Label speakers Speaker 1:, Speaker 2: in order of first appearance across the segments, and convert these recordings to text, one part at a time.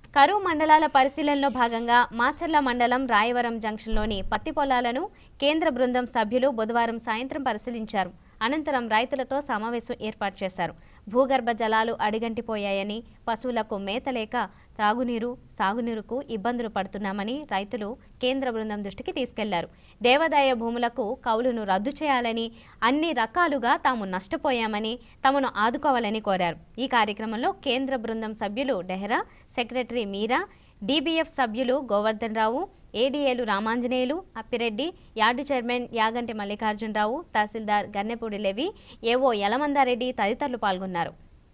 Speaker 1: కరువు మండలాల పరిశీలనలో భాగంగా మాచర్ల మండలం రాయవరం జంక్షన్లోని పత్తి పొలాలను కేంద్ర బృందం సభ్యులు బుధవారం సాయంత్రం పరిశీలించారు అనంతరం రైతులతో సమావేశం ఏర్పాటు చేశారు భూగర్భ జలాలు అడిగంటిపోయాయని పశువులకు మేత లేక త్రాగునీరు సాగునీరుకు ఇబ్బందులు పడుతున్నామని రైతులు కేంద్ర బృందం దృష్టికి తీసుకెళ్లారు దేవాదాయ భూములకు కౌలును రద్దు చేయాలని అన్ని రకాలుగా తాము నష్టపోయామని తమను ఆదుకోవాలని కోరారు ఈ కార్యక్రమంలో కేంద్ర బృందం సభ్యులు డెహ్రా సెక్రటరీ మీరా డీబీఎఫ్ సభ్యులు గోవర్ధన్ రావు ఏడీఏలు రామాంజనేయులు అప్పిరెడ్డి యార్డు చైర్మన్ యాగంటి మల్లికార్జునరావు తహసీల్దార్ గన్నెపూడి లెవి ఏవో యలమందారెడ్డి తదితరులు పాల్గొన్నారు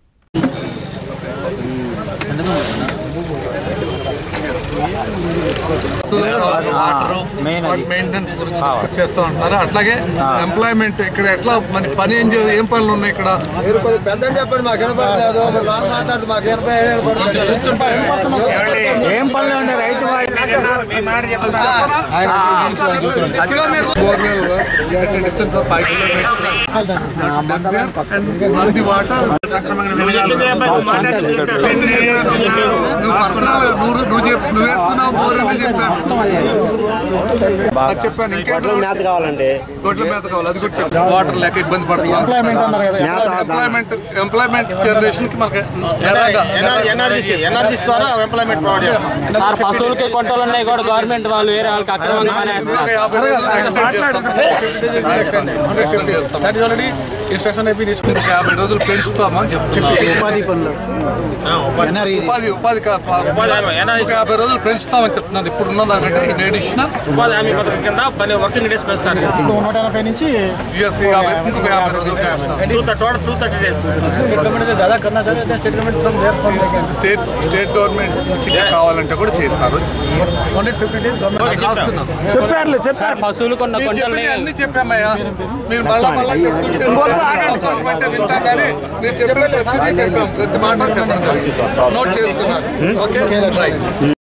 Speaker 2: వాటర్ మెయింటెనెన్స్ గురించి డిస్కస్ చేస్తూ ఉంటున్నారు అట్లాగే ఎంప్లాయ్మెంట్ ఇక్కడ ఎట్లా మరి పని ఏం చే- ఏం పనులు ఉన్నాయి ఇక్కడ
Speaker 3: మీరు కొద్దిగా పెద్దగా చెప్పండి మాకు వినపడలేదు మీరు లాంగ్ మాట్లాడుతూ మాకు వినపడే ఏం పనులు ఉండే రైతు
Speaker 2: distance of five kilometers and the water నువ్వు వేసుకున్నావు బోర్ అని చెప్పాను అది చెప్పాను ఇంకేంటో
Speaker 3: మేత కావాలండి
Speaker 2: గొడ్ల మేత కావాలి అది కూడా చెప్పాను వాటర్ లేక ఇబ్బంది పడుతున్నాం ఎంప్లాయ్మెంట్ ఎంప్లాయ్మెంట్ జనరేషన్ కి మనకి ఎలాగా
Speaker 3: ఎన్ఆర్జీసీ ఎన్ఆర్జీసీ ద్వారా ఎంప్లాయ్మెంట్ ప్రొవైడ్ చేస్తాం
Speaker 4: సార్ పశువులకి కొంటలు ఉన్నాయి కూడా గవర్నమెంట్ వాళ్ళు వేరే వాళ్ళకి అక్రమంగా మానేస్తారు
Speaker 2: ఇంకొక యాభై రోజులు extend చేస్తాం. Extend చేస్తాం. ఇంకొక యాభై రోజులు పెంచుతామని చెప్తున్నాం
Speaker 3: ఉపాధి పనులు
Speaker 2: ఉపాధి ఉపాధి కా- ఇంకొక యాభై రోజులు పెంచుతామని చెప్తున్నాను ఇప్పుడు ఉన్న దానికంటే ఇన్ అడిషన్
Speaker 3: ఉపాధి హామీ పథకం కింద పని వర్కింగ్ డేస్ పెంచుతారు
Speaker 5: నూట ఎనభై నుంచి
Speaker 2: యుఎస్ యాభై ఇంకొక యాభై రోజులు పెంచుతాం
Speaker 3: two total two thirty days
Speaker 2: state state government నుంచి కావాలంటే కూడా చేస్తారు రాసుకున్నాం
Speaker 4: సార్ పశువులు కొన్న
Speaker 2: మీరు
Speaker 4: కొంటలు
Speaker 2: చెప్పినవి అన్ని చెప్పామయ్యా మీరు మళ్ళా మళ్ళా చెప్తుంటే సంతోషం అయితే వింటాం కానీ మీరు చెప్పిన ప్రతిదీ చెప్పాం ప్రతి మాట చెప్పడం జరిగింది నోట్ చేస్తున్నారు ఓకే రైట్